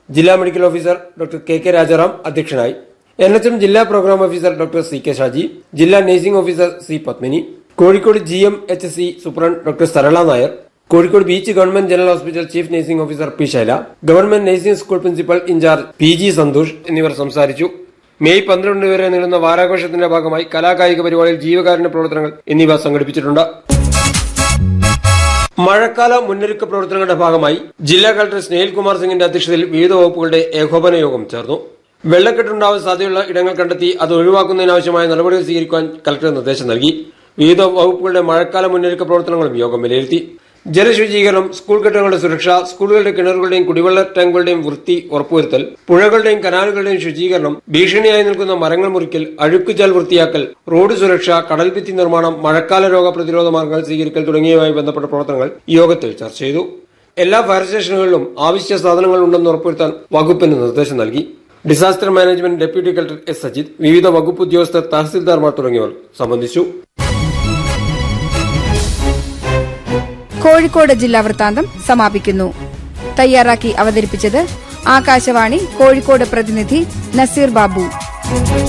ജില്ലാ medical officer doctor K K Rajaram അധ്യക്ഷനായി N H M ജില്ലാ programme officer doctor C K Shaji ജില്ലാ nursing officer C Padmini Kozhikode G M H C superintendent doctor Sarala Nair Kozhikode beach government general hospital chief nursing officer P Shaila government nursing school principal in charge P G Santhosh എന്നിവർ സംസാരിച്ചു May പന്ത്രണ്ട് വരെ നീളുന്ന വാരാഘോഷത്തിന്റെ ഭാഗമായി കലാകായിക പരിപാടിയിൽ ജീവകാരുണ്യ പ്രവർത്തനങ്ങൾ എന്നിവ സംഘടിപ്പിച്ചിട്ടുണ്ട് മഴക്കാല മുന്നൊരുക്ക പ്രവർത്തനങ്ങളുടെ ഭാഗമായി ജില്ലാ കളക്ടർ സ്നേഹിൽ കുമാർ സിംഗിന്റെ അധ്യക്ഷതയിൽ വിവിധ വകുപ്പുകളുടെ ഏകോപന യോഗം ചേർന്നു വെള്ളക്കെട്ടുണ്ടാവാൻ സാധ്യതയുള്ള ഇടങ്ങൾ കണ്ടെത്തി അത് ഒഴിവാക്കുന്നതിനാവശ്യമായ നടപടികൾ സ്വീകരിക്കാൻ കളക്ടർ നിർദ്ദേശം നൽകി വിവിധ വകുപ്പുകളുടെ മഴക്കാല മുന്നൊരുക്ക പ്രവർത്തനങ്ങളും യോഗം വിലയിരുത്തി ജലശുചീകരണം സ്കൂൾ കെട്ടിടങ്ങളുടെ സുരക്ഷ സ്കൂളുകളുടെ കിണറുകളുടെയും കുടിവെള്ള ടാങ്കുകളുടെയും വൃത്തി ഉറപ്പുവരുത്തൽ പുഴകളുടെയും കനാലുകളുടെയും ശുചീകരണം ഭീഷണിയായി നിൽക്കുന്ന മരങ്ങൾ മുറിക്കൽ അഴുക്കുചാൽ വൃത്തിയാക്കൽ റോഡ് സുരക്ഷ കടൽഭിത്തി നിർമ്മാണം മഴക്കാല രോഗ പ്രതിരോധ മാർഗങ്ങൾ സ്വീകരിക്കൽ തുടങ്ങിയവയുമായി ബന്ധപ്പെട്ട പ്രവർത്തനങ്ങൾ യോഗത്തിൽ ചർച്ച ചെയ്തു എല്ലാ ഫയർ സ്റ്റേഷനുകളിലും ആവശ്യ സാധനങ്ങൾ ഉണ്ടെന്ന് ഉറപ്പുവരുത്താൻ വകുപ്പിന് നിർദ്ദേശം നൽകി disaster management deputy collector S Sajith വിവിധ വകുപ്പ് ഉദ്യോഗസ്ഥർ തഹസിൽദാർമാർ തുടങ്ങിയവർ സംബന്ധിച്ചു കോഴിക്കോട് ജില്ലാ വൃത്താന്തം സമാപിക്കുന്നു തയ്യാറാക്കി അവതരിപ്പിച്ചത് ആകാശവാണി കോഴിക്കോട് പ്രതിനിധി നസീർ ബാബു